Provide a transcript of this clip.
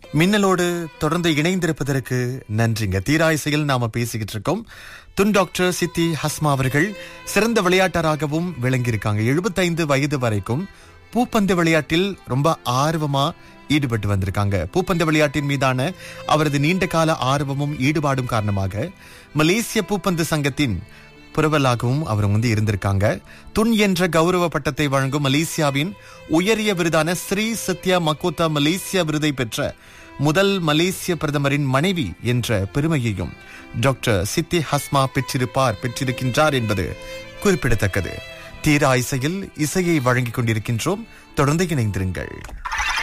மின்னலோடு தொடர்ந்து இணைந்திருப்பதற்கு நன்றிங்க தீராயிசையில் நாம பேசிக்கிட்டு இருக்கோம் துன் டாக்டர் சித்தி ஹஸ்மா அவர்கள் சிறந்த விளையாட்டராகவும் விளங்கியிருக்காங்க எழுபத்தைந்து வயது வரைக்கும் பூப்பந்து விளையாட்டில் ரொம்ப ஆர்வமா ஈடுபட்டு வந்திருக்காங்க பூப்பந்து விளையாட்டின் மீதான அவரது நீண்ட கால ஆர்வமும் ஈடுபாடும் காரணமாக மலேசிய பூப்பந்து சங்கத்தின் புரவலாகவும் அவர் வந்து இருந்திருக்காங்க துன் என்ற கௌரவ பட்டத்தை வழங்கும் மலேசியாவின் உயரிய விருதான ஸ்ரீ சத்யா மக்கோத்தா மலேசியா விருதை பெற்ற முதல் மலேசிய பிரதமரின் மனைவி என்ற பெருமையையும் டாக்டர் சித்தி ஹஸ்மா பெற்றிருப்பார் பெற்றிருக்கின்றார் என்பது குறிப்பிடத்தக்கது தீரா இசையில் இசையை வழங்கிக் கொண்டிருக்கின்றோம் தொடர்ந்து இணைந்திருங்கள்